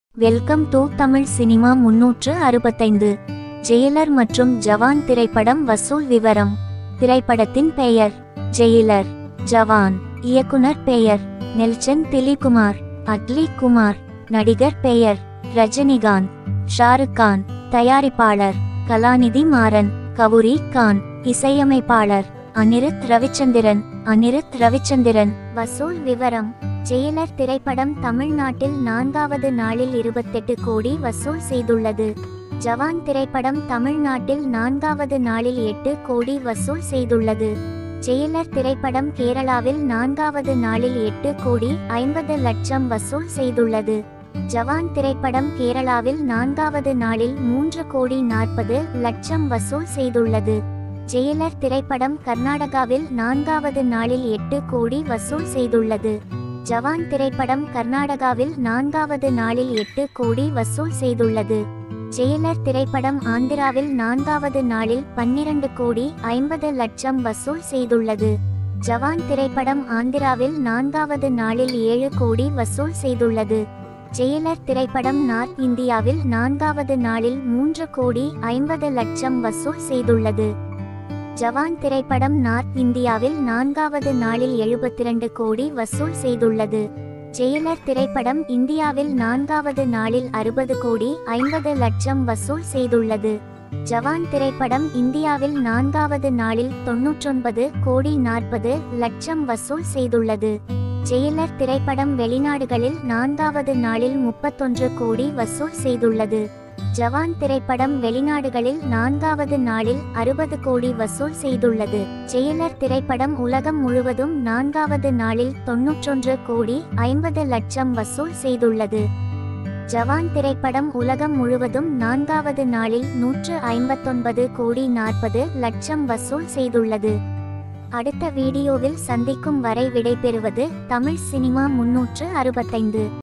welcome to Tamil cinema முன்னூற்று அறுபத்தைந்து Jailer மற்றும் ஜவான் திரைப்படம் வசூல் விவரம் திரைப்படத்தின் பெயர் ஜெயிலர் ஜவான் இயக்குனர் பெயர் நெல்சன் திலீகுமார் அட்லி குமார் நடிகர் பெயர் ரஜினிகாந்த் ஷாருக் கான் தயாரிப்பாளர் கலாநிதி மாறன் கவுரி கான் இசையமைப்பாளர் அனிருத் ரவிச்சந்திரன் அனிருத் ரவிச்சந்திரன் வசூல் விவரம் ஜெயிலர் திரைப்படம் தமிழ்நாட்டில் நான்காவது நாளில் இருபத்தெட்டு கோடி வசூல் செய்துள்ளது ஜவான் திரைப்படம் தமிழ்நாட்டில் நான்காவது நாளில் எட்டு கோடி வசூல் செய்துள்ளது ஜெயிலர் திரைப்படம் கேரளாவில் நான்காவது நாளில் எட்டு கோடி ஐம்பது லட்சம் வசூல் செய்துள்ளது ஜவான் திரைப்படம் கேரளாவில் நான்காவது நாளில் மூன்று கோடி நாற்பது லட்சம் வசூல் செய்துள்ளது ஜெயிலர் திரைப்படம் கர்நாடகாவில் நான்காவது நாளில் எட்டு கோடி வசூல் செய்துள்ளது ஜவான் திரைப்படம் கர்நாடகாவில் நான்காவது நாளில் எட்டு கோடி வசூல் செய்துள்ளது ஜெயிலர் திரைப்படம் ஆந்திராவில் நான்காவது நாளில் பன்னிரண்டு கோடி ஐம்பது லட்சம் வசூல் செய்துள்ளது ஜவான் திரைப்படம் ஆந்திராவில் நான்காவது நாளில் ஏழு கோடி வசூல் செய்துள்ளது ஜெயிலர் திரைப்படம் நார்த் இந்தியாவில் நான்காவது நாளில் மூன்று கோடி ஐம்பது லட்சம் வசூல் செய்துள்ளது ஜவான் திரைப்படம் நார்த் இந்தியாவில் நான்காவது நாளில் எழுபத்திரண்டு கோடி வசூல் செய்துள்ளது ஜெயிலர் திரைப்படம் இந்தியாவில் நான்காவது நாளில் அறுபது கோடி ஐம்பது லட்சம் வசூல் செய்துள்ளது ஜவான் திரைப்படம் இந்தியாவில் நான்காவது நாளில் தொன்னூற்றொன்பது கோடி நாற்பது லட்சம் வசூல் செய்துள்ளது ஜெயிலர் திரைப்படம் வெளிநாடுகளில் நான்காவது நாளில் முப்பத்தொன்று கோடி வசூல் செய்துள்ளது ஜவான் திரைப்படம் வெளிநாடுகளில் நான்காவது நாளில் அறுபது கோடி வசூல் செய்துள்ளது ஜெயிலர் திரைப்படம் உலகம் முழுவதும் நான்காவது நாளில் தொன்னூற்றொன்று கோடி ஐம்பது லட்சம் வசூல் செய்துள்ளது ஜவான் திரைப்படம் உலகம் முழுவதும் நான்காவது நாளில் நூற்று ஐம்பத்தொன்பது கோடி நாற்பது லட்சம் வசூல் செய்துள்ளது அடுத்த வீடியோவில் சந்திக்கும் வரை விடைபெறுவது தமிழ் சினிமா முன்னூற்று அறுபத்தைந்து